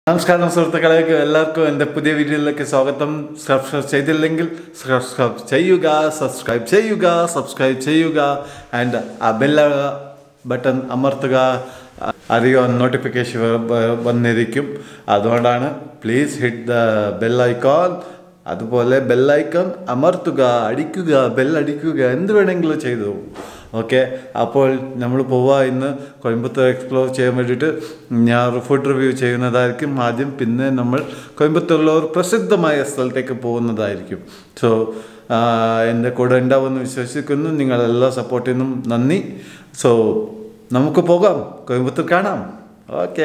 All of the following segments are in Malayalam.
നമസ്കാരം സുഹൃത്തുക്കളെ എല്ലാവർക്കും എൻ്റെ പുതിയ വീഡിയോയിലേക്ക് സ്വാഗതം സബ്സ്ക്രൈബ് ചെയ്തില്ലെങ്കിൽ സബ്സ്ക്രൈബ് ചെയ്യുക സബ്സ്ക്രൈബ് ചെയ്യുക സബ്സ്ക്രൈബ് ചെയ്യുക ആൻഡ് ആ ബെല്ല ബട്ടൺ അമർത്തുക അധികം നോട്ടിഫിക്കേഷൻ വന്നിരിക്കും അതുകൊണ്ടാണ് please hit the bell icon അതുപോലെ ബെൽ ഐക്കൺ അമർത്തുക അടിക്കുക ബെല്ലടിക്കുക എന്ത് വേണമെങ്കിലും ചെയ്തു ഓക്കെ അപ്പോൾ നമ്മൾ പോവുക ഇന്ന് കോയമ്പത്തൂർ എക്സ്പ്ലോർ ചെയ്യാൻ വേണ്ടിയിട്ട് ഞാൻ ഫുഡ് റിവ്യൂ ചെയ്യുന്നതായിരിക്കും ആദ്യം പിന്നെ നമ്മൾ കോയമ്പത്തൂരിലെ ഒരു പ്രസിദ്ധമായ സ്ഥലത്തേക്ക് പോകുന്നതായിരിക്കും സോ എൻ്റെ കൂടെ ഉണ്ടാവുമെന്ന് വിശ്വസിക്കുന്നു നിങ്ങളെല്ലാ സപ്പോർട്ടിനും നന്ദി സോ നമുക്ക് പോകാം കോയമ്പത്തൂർ കാണാം ഓക്കെ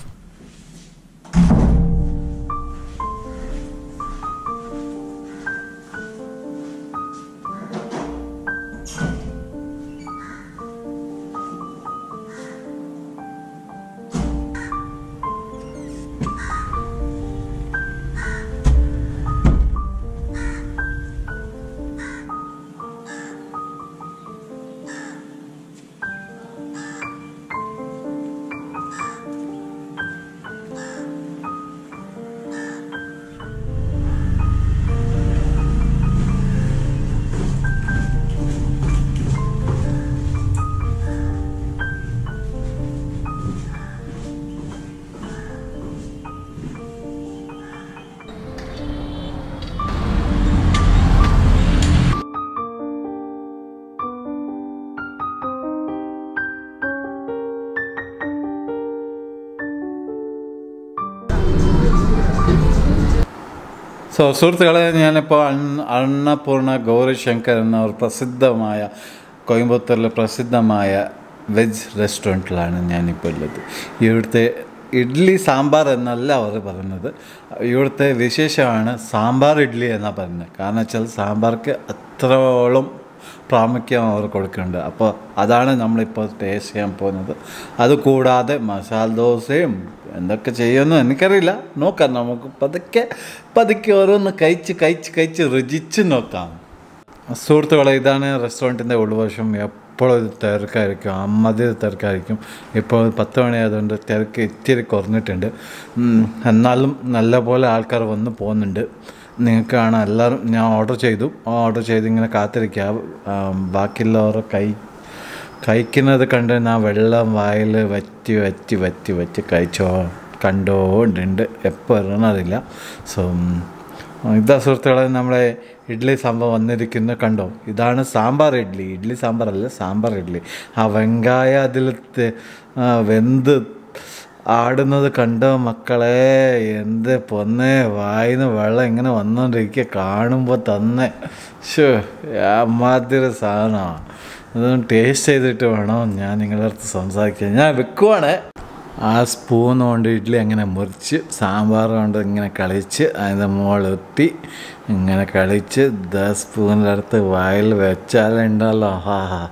സോ സുഹൃത്തുക്കളെ ഞാനിപ്പോൾ അണ്ണ അന്നപൂർണ ഗൗരിശങ്കർ എന്ന ഒരു പ്രസിദ്ധമായ കോയമ്പത്തൂരിലെ പ്രസിദ്ധമായ വെജ് റെസ്റ്റോറൻറ്റിലാണ് ഞാനിപ്പോൾ ഉള്ളത് ഇവിടുത്തെ ഇഡ്ഡലി സാമ്പാർ എന്നല്ല അവർ പറയുന്നത് ഇവിടുത്തെ വിശേഷമാണ് സാമ്പാർ ഇഡ്ഡലി എന്നാണ് പറയുന്നത് കാരണം വെച്ചാൽ സാമ്പാർക്ക് അത്രോളം പ്രാമുഖ്യം അവർ കൊടുക്കുന്നുണ്ട് അപ്പോൾ അതാണ് നമ്മളിപ്പോൾ ടേസ്റ്റ് ചെയ്യാൻ പോകുന്നത് അതുകൂടാതെ മസാല ദോശയും എന്തൊക്കെ ചെയ്യുമെന്ന് എനിക്കറിയില്ല നോക്കാം നമുക്ക് പതുക്കെ പതുക്കെ ഓരോന്ന് കഴിച്ച് കഴിച്ച് കഴിച്ച് രുചിച്ച് നോക്കാം സുഹൃത്തുക്കളെ ഇതാണ് റെസ്റ്റോറൻറ്റിൻ്റെ ഉൾവശം എപ്പോഴും ഇത് തിരക്കായിരിക്കും അമ്മതി തിരക്കായിരിക്കും ഇപ്പോൾ പത്ത് മണിയായതുകൊണ്ട് തിരക്ക് ഇത്തിരി കുറഞ്ഞിട്ടുണ്ട് ഉം, എന്നാലും നല്ലപോലെ ആൾക്കാർ വന്ന് പോകുന്നുണ്ട് നിങ്ങൾക്ക് കാണാം എല്ലാവരും ഞാൻ ഓർഡർ ചെയ്തു ഓർഡർ ചെയ്ത് ഇങ്ങനെ കാത്തിരിക്കുക ആ, ബാക്കിയുള്ളവർ കൈ കഴിക്കുന്നത് കണ്ട് ഞാൻ വെള്ളം വായിൽ വറ്റി വറ്റി വറ്റി വറ്റി കഴിച്ചോ കണ്ടോണ്ടുണ്ട് എപ്പോൾ വരണറില്ല സോ ഇതാ സുഹൃത്തുക്കളെ നമ്മളെ ഇഡ്ഡലി സാമ്പാർ വന്നിരിക്കുന്നത് കണ്ടോ ഇതാണ് സാമ്പാർ ഇഡ്ഡലി ഇഡ്ഡലി സാമ്പാറല്ല സാമ്പാർ ഇഡ്ഡലി ആ വെങ്കായ അതിൽ തെ- ആ, വെന്ത് ആടുന്നത് കണ്ടോ മക്കളെ എന്ത് പൊന്നെ വായിന്ന് വെള്ളം ഇങ്ങനെ വന്നുകൊണ്ടിരിക്കുക കാണുമ്പോൾ തന്നെ ഷോ അമ്മാതിരി സാധനമാണ് അതൊന്ന് ടേസ്റ്റ് ചെയ്തിട്ട് വേണം ഞാൻ നിങ്ങളുടെ അടുത്ത് സംസാരിക്കാൻ ഞാൻ വെക്കുവാണ് ആ സ്പൂൺ കൊണ്ട് ഇഡ്ഡലി അങ്ങനെ മുറിച്ച് സാമ്പാർ കൊണ്ട് ഇങ്ങനെ കളിച്ച് അതിൻ്റെ മുകളിലെത്തി ഇങ്ങനെ കളിച്ച് ദ സ്പൂണിൻ്റെ അടുത്ത് വായിൽ വെച്ചാലുണ്ടല്ലോ ആഹാ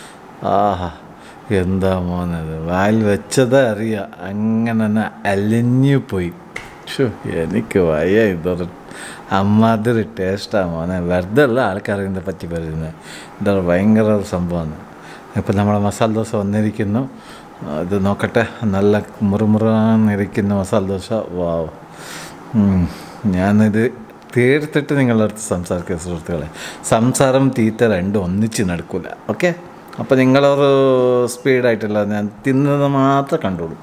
ആഹാ എന്താ മോനത് വായിൽ വെച്ചതേ അറിയാം അങ്ങനെ തന്നെ അലിഞ്ഞു പോയി ഷോ എനിക്ക് വയ്യ ഇതൊരു അമ്മാതിരി ടേസ്റ്റാണ് മോനെ വെറുതെ അല്ല ആൾക്കാർ ഇതിനെ പറ്റി പറയുന്നത് ഇതൊരു ഭയങ്കര ഒരു സംഭവമാണ് ഇപ്പം നമ്മുടെ മസാല ദോശ വന്നിരിക്കുന്നു ഇത് നോക്കട്ടെ നല്ല മുറുമുറാന്നിരിക്കുന്ന മസാല ദോശ വാവ് ഉം. ഞാനിത് തീർത്തിട്ട് നിങ്ങളുടെ അടുത്ത് സംസാരിക്കുക സുഹൃത്തുക്കളെ സംസാരം തീറ്റ രണ്ടും ഒന്നിച്ച് നടക്കില്ല ഓക്കെ അപ്പോൾ നിങ്ങളൊരു സ്പീഡായിട്ടില്ല ഞാൻ തിന്നത് മാത്രം കണ്ടോളൂ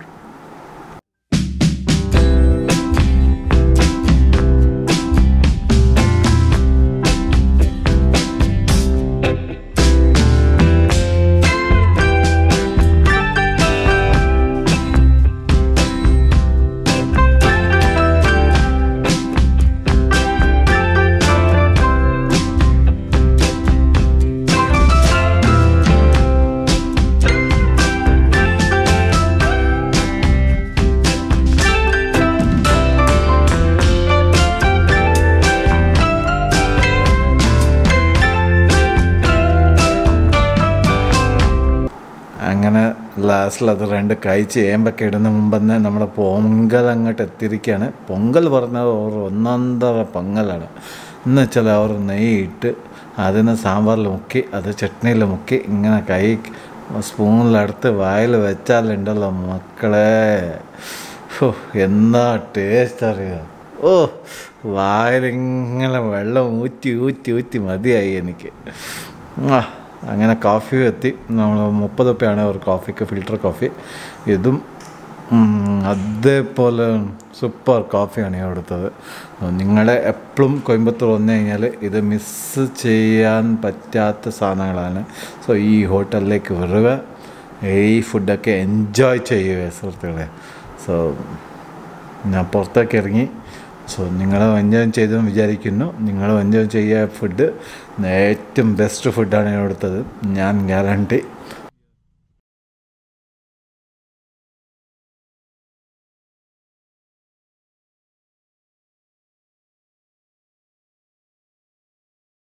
അങ്ങനെ ലാസ്റ്റിൽ അത് രണ്ട് കഴിച്ച് ഏമ്പൊക്കെ ഇടുന്ന മുമ്പ് തന്നെ നമ്മുടെ പൊങ്കൽ അങ്ങോട്ട് എത്തിയിരിക്കുകയാണ് പൊങ്കൽ പറഞ്ഞത് ഒരു ഒന്നാന്തര പൊങ്കലാണ് എന്ന് വെച്ചാൽ അവർ നെയ്യിട്ട് അതിന് സാമ്പാറിൽ മുക്കി അത് ചട്നിയിൽ മുക്കി ഇങ്ങനെ കൈ സ്പൂണിലെടുത്ത് വായിൽ വെച്ചാലുണ്ടല്ലോ മക്കളെ ഹോ എന്താ ടേസ്റ്റ് അറിയാം ഓ വായിലിങ്ങനെ വെള്ളം ഊറ്റി ഊറ്റി ഊറ്റി മതിയായി എനിക്ക് ആ അങ്ങനെ കോഫി എത്തി നമ്മൾ മുപ്പത് റുപ്യാണ് ഒരു കോഫിക്ക് ഫിൽറ്റർ കോഫി ഇതും ഉം, അതേപോലെ സൂപ്പർ കോഫിയാണ് ഞാൻ എടുത്തത് നിങ്ങളെ എപ്പോഴും കോയമ്പത്തൂർ വന്നു കഴിഞ്ഞാൽ ഇത് മിസ്സ് ചെയ്യാൻ പറ്റാത്ത സാധനങ്ങളാണ് സോ ഈ ഹോട്ടലിലേക്ക് വരിക ഈ ഫുഡൊക്കെ എൻജോയ് ചെയ്യുക സുഹൃത്തുക്കളെ സോ ഞാൻ പുറത്തേക്ക് ഇറങ്ങി സോ നിങ്ങൾ എൻജോയ് ചെയ്തെന്ന് വിചാരിക്കുന്നു നിങ്ങൾ എൻജോയ് ചെയ്യുക ഫുഡ് ഏറ്റവും ബെസ്റ്റ് ഫുഡാണ് ഞാൻ എടുത്തത് ഞാൻ ഗ്യാരണ്ടി